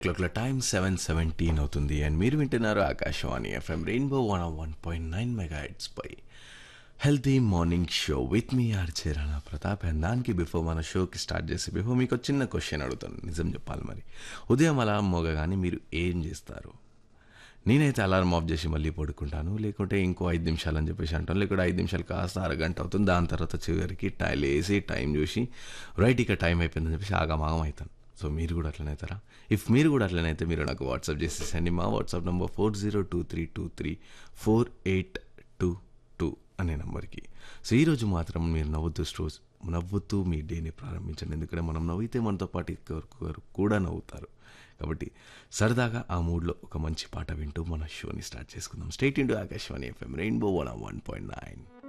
క్లాక్ల time seven seventeen అవుతుంది and మీరు వింటున్నారు Akashvani FM rainbow one one point nine mega పై హెల్తీ మార్నింగ్ షో విత్ మీ ఆర్చే రాణా ప్రతాప్ అండ్ దానికి బిఫోర్ మన షోకి స్టార్ట్ చేసి బిఫోర్ మీకు ఒక చిన్న క్వశ్చన్ అడుగుతాను నిజం చెప్పాలి మరి ఉదయం అలా మోగగానే మీరు ఏం చేస్తారు నేనైతే అలారం ఆఫ్ చేసి మళ్ళీ పడుకుంటాను లేకుంటే ఇంకో ఐదు నిమిషాలు అని చెప్పేసి అంటాను లేకుంటే ఐదు నిమిషాలు కాస్త అరగంట అవుతుంది దాని తర్వాత చివరికి టై లేసి టైం చూసి రైట్ ఇక టైం అయిపోయిందని చెప్పేసి ఆగమాగం అవుతాను సో మీరు కూడా అట్లనే అవుతారా ఇఫ్ మీరు కూడా అట్లనైతే మీరు నాకు వాట్సాప్ చేసేసండి మా WhatsApp number four zero two three two three four eight two two అనే నెంబర్కి సో ఈరోజు మాత్రం మీరు నవ్వుతూ స్టోస్ నవ్వుతూ మీ డేని ప్రారంభించండి ఎందుకంటే మనం నవ్వితే మనతో పాటు ఇంకొకరు కూడా నవ్వుతారు కాబట్టి సరదాగా ఆ మూడ్లో ఒక మంచి పాట వింటూ మన షోని స్టార్ట్ చేసుకుందాం stay tuned into Akashvani FM rainbow one one point nine